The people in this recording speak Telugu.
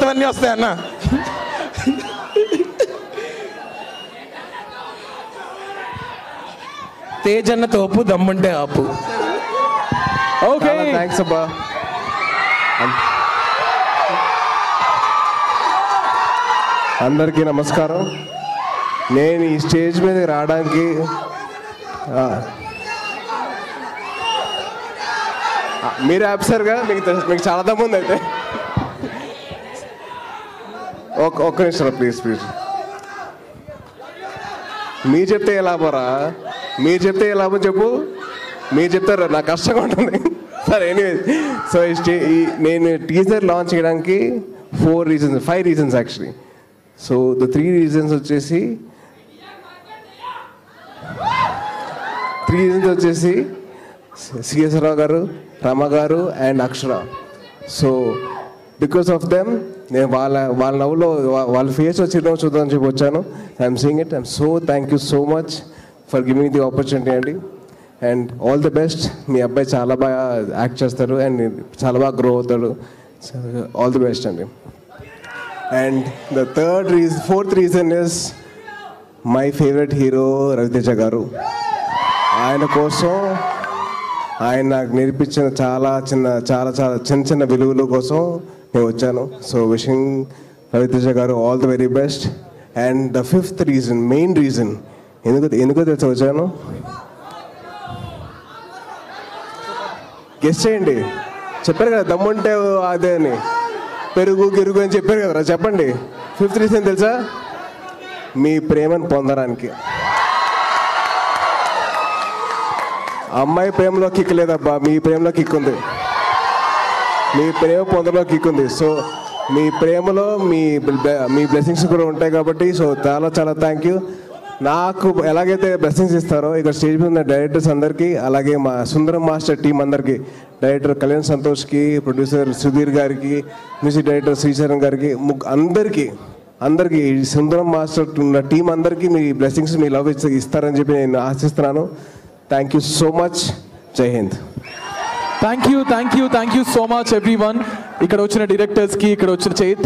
మిగతావన్నీ వస్తాయి అన్న తేజ్ అన్న తోపు దమ్ముంటే ఆపు ఓకే థ్యాంక్స్ అబ్బా అందరికీ నమస్కారం నేను ఈ స్టేజ్ మీద రావడానికి ఆ, ఆ, మీరు ఆపిసారుగా మీకు తెలుసు మీకు చాలా దమ్ముంది అయితే ఒక్క ఒక్క నిమిషం ప్లీజ్ ప్లీజ్ మీరు చెప్తే ఏ లాభరా మీరు చెప్తే ఏ లాభం చెప్పు మీరు చెప్తారు నాకు కష్టంగా ఉంటుంది సరే ఎనీవే సో ఈ స్టే ఈ నేను టీజర్ లాంచ్ చేయడానికి four reasons five reasons actually so the three reasons వచ్చేసి త్రీ రీజన్స్ వచ్చేసి CS Rao garu Rama garu and Akshara so because of them నేను వాళ్ళ వాళ్ళ నవ్వులో వా- వాళ్ళ ఫేస్ వచ్చి నవ్వు చూద్దామని చెప్పి వచ్చాను I'm seeing it I'm so thank you so much for giving the opportunity అండి అండ్ ఆల్ ది బెస్ట్ మీ అబ్బాయి చాలా బాగా యాక్ట్ చేస్తారు అండ్ చాలా బాగా గ్రో అవుతాడు ఆల్ ది బెస్ట్ అండి and the third reason fourth reason is my favourite hero Raviteja garu ఆయన కోసం ఆయన నాకు నేర్పించిన చాలా చిన్న చాలా చాలా చిన్న చిన్న విలువల కోసం నేను వచ్చాను so wishing Raviteja garu all the very best and the fifth reason main reason ఎందుకు ఎందుకో తెలిసి వచ్చాను గెస్ట్ చేయండి చెప్పారు కదా దమ్ముంటే అదే అని పెరుగు గిరుగు అని చెప్పారు కదా చెప్పండి ఫిఫ్త్ రీజన్ తెలుసా మీ ప్రేమను పొందడానికి అమ్మాయి ప్రేమలో కిక్ లేదబ్బా మీ ప్రేమలో కిక్ ఉంది మీ ప్రేమ పొందలో కిక్ ఉంది సో మీ ప్రేమలో మీ బ్లె- మీ బ్లెస్సింగ్స్ కూడా ఉంటాయి కాబట్టి సో చాలా చాలా థ్యాంక్ యూ నాకు ఎలాగైతే బ్లెస్సింగ్స్ ఇస్తారో ఇక్కడ స్టేజ్ మీద ఉన్న డైరెక్టర్స్ అందరికీ అలాగే మా సుందరం మాస్టర్ టీం అందరికీ డైరెక్టర్ కళ్యాణ్ సంతోష్కి ప్రొడ్యూసర్ సుధీర్ గారికి మ్యూజిక్ డైరెక్టర్ శ్రీచరణ్ గారికి ముగ్ అందరికీ అందరికీ ఈ సుందరం మాస్టర్ ఉన్న టీం అందరికీ మీ బ్లెస్సింగ్స్ మీ లవ్ ఇస్తారని చెప్పి నేను ఆశిస్తున్నాను thank you so much Jai Hind thank you thank you thank you so much everyone ఇక్కడ వచ్చిన డైరెక్టర్స్కి ఇక్కడ వచ్చిన చైతన్య